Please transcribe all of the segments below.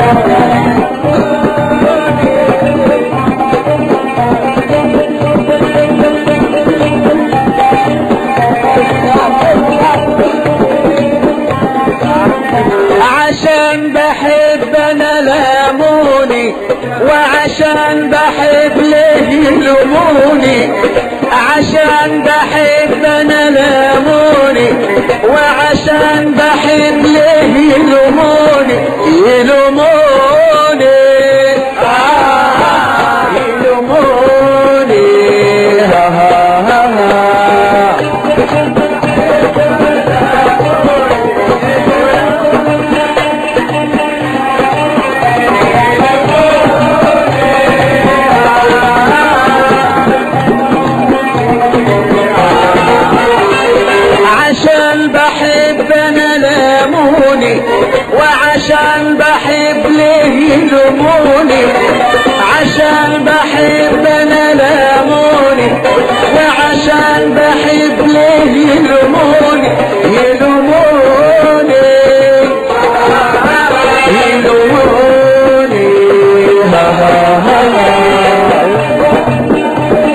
عشان بحب انا لاموني وعشان بحب ليه يلوموني عشان بحب انا لاموني وعشان بحب ليه يلوموني يلوموني آه يلوموني ها ها ها ها عشان بحب انا لاموني وعشان بحب ليه يلوموني عشان بحب انا لاموني وعشان بحب ليه يلوموني يلوموني يلوموني ها ها ها ها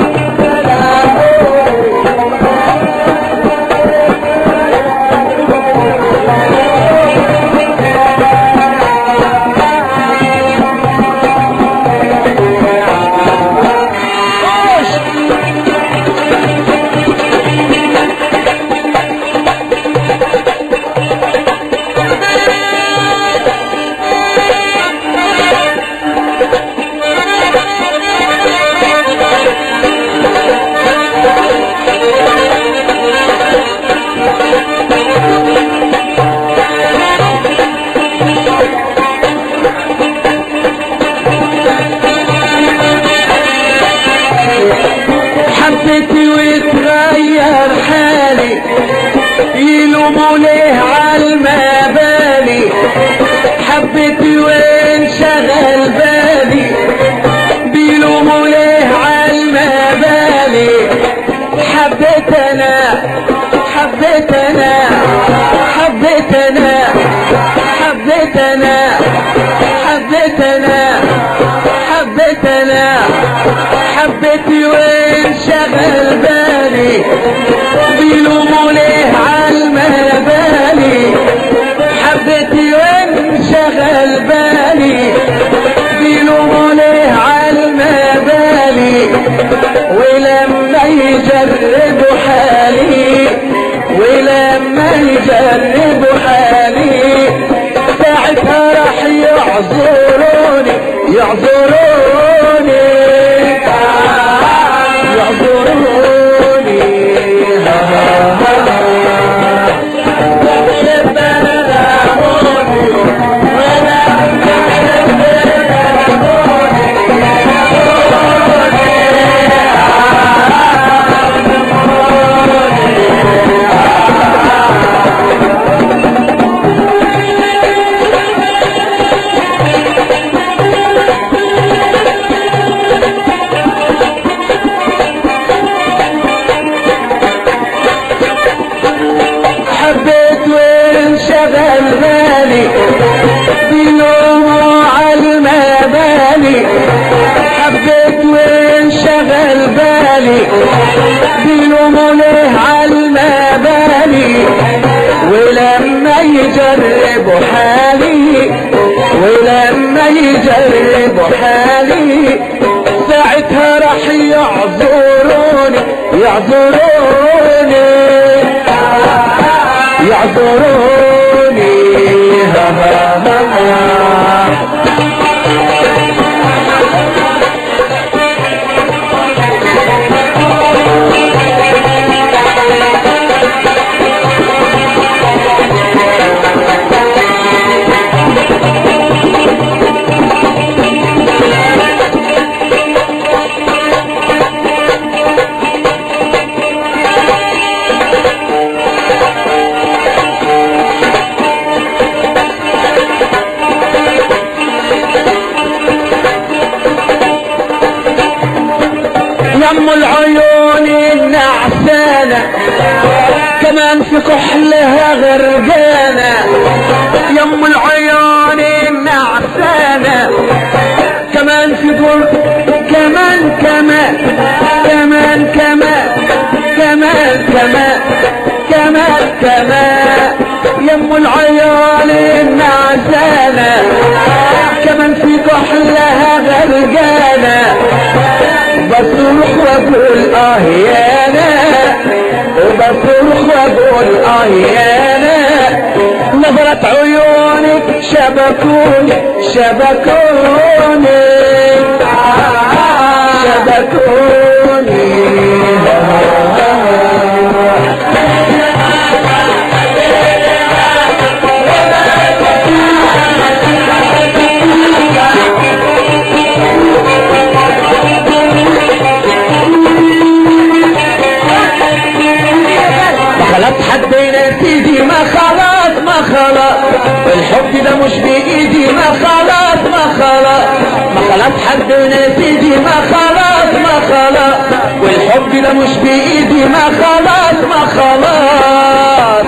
حبيتي وتغير حالي يلوموا ليه عالمبالي حبيتي وانشغل بالي بيلوموا ليه عالمبالي حبيت انا حبيت انا حبيت انا حبيت انا حبيت انا حبيت انا حبيتي وانشغل بالي بيلوموا ليه عالمبالي حبيتي وانشغل بالي بيلوموا ليه عالمبالي ولما يجربوا حالي ولما يجربوا حالي ساعتها راح يعذروني يعذروني يعذروني ها ها ها ها. شبنا لاموني حبيت وانشغل بالي بيلوموا عالمبالي حبيت وانشغل بالي بيلوموا ليه عالمبالي ولما يجربوا حالي ولما يجربوا حالي ساعتها راح يعذروني يعذروني يعذروني ها ها ها ها يم العيون النعسانة كمان في كحلها غرقانة يم العيون النعسانة كمان يم العيال النعسانة كمان في كحلها غرقانة بصرخ واقول اه يانا وبصرخ واقول اه يانا نظرة عيونك شبكوني شبكوني شبكوني ما خلاص حبينا سيدي ما خلاص ما خلاص الحب ده مش بايدي ما خلاص ما خلاص ما خلاص حبينا سيدي ما خلاص ما خلاص والحب ده مش بايدي ما خلاص ما خلاص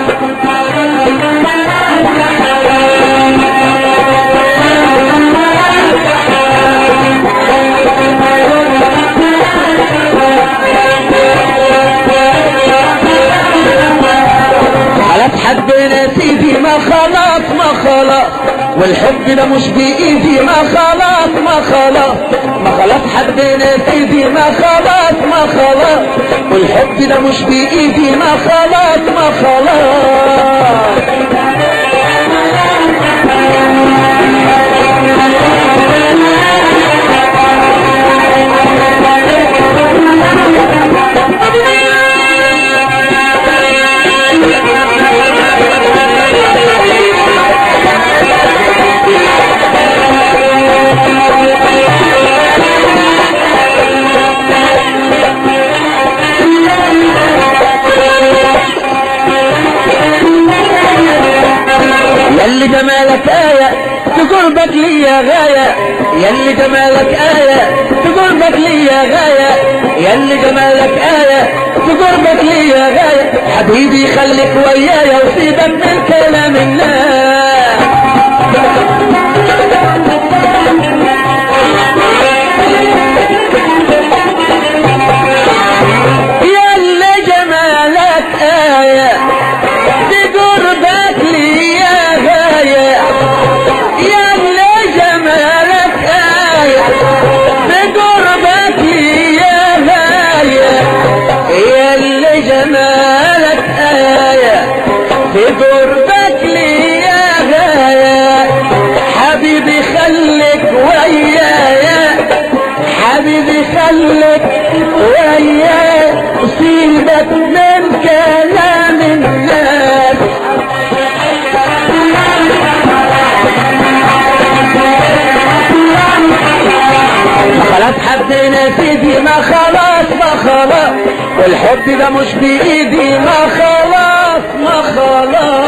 خلاص حبينا سيدي ما خلاص ما خلاص والحب ده مش بايدي ما خلاص ما خلاص ما خلاص حبينا سيدي ما خلاص ما خلاص والحب ده مش بايدي ما خلاص ما خلاص يلي جمالك آية تقربك لي يا غاية يلي جمالك آية تقربك لي يا غاية يلي جمالك آية تقربك لي يا غاية حبيبي خليك ويايا وسيبك من كلام الناس يلي جمالك آية بقربك لي يا غاية يلي جمالك آية بقربك لي يا غاية يلي جمالك آية بقربك لي يا غاية حبيبي خليك ويايا حبيبي خليك ويايا وسيبك من كلام الناس ما خلاص حبينا سيدي ما خلاص ما خلاص والحب ده مش بإيدي ما خلاص ما خلاص